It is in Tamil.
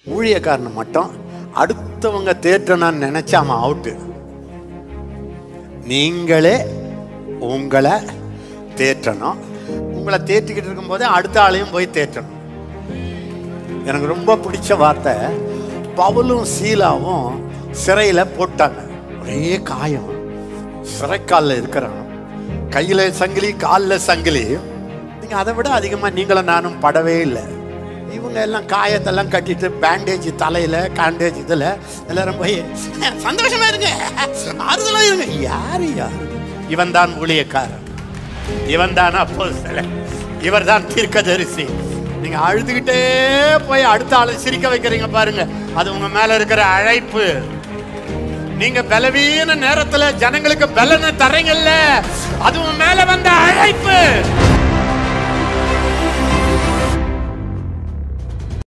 ஊழியக்காரனை மட்டும் அடுத்தவங்க தேற்றணும்னு நினைச்சா அவன் அவுட்டு நீங்களே உங்களை தேற்றணும் உங்களை தேற்றிக்கிட்டு இருக்கும்போதே அடுத்த ஆளையும் போய் தேற்றணும் எனக்கு ரொம்ப பிடிச்ச வார்த்தை பவுலும் சீலாவும் சிறையில் போட்டாங்க ஒரே காயம் சிறைக்காலில் இருக்கிறான் கையில் சங்கிலி காலில் சங்கிலி நீங்கள் அதை விட அதிகமாக நீங்களும் நானும் படவே இல்லை இவங்க எல்லாம் காயத்தெல்லாம் கட்டிட்டு பேண்டேஜ் தலையில் காண்டேஜ் இதில் எல்லாரும் போய் சந்தோஷமா இருங்க ஆறுதலா இருங்க யாரு யாரு இவன் தான் ஊழியக்காரன் இவன் தான் அப்போ இவர் தான் தீர்க்கதரிசி நீங்க அழுதுகிட்டே போய் அடுத்த ஆளை சிரிக்க வைக்கிறீங்க பாருங்க அது உங்க மேல இருக்கிற அழைப்பு நீங்க பலவீன நேரத்துல ஜனங்களுக்கு பலனை தரீங்கல்ல அது உன் மேல வந்த அழைப்பு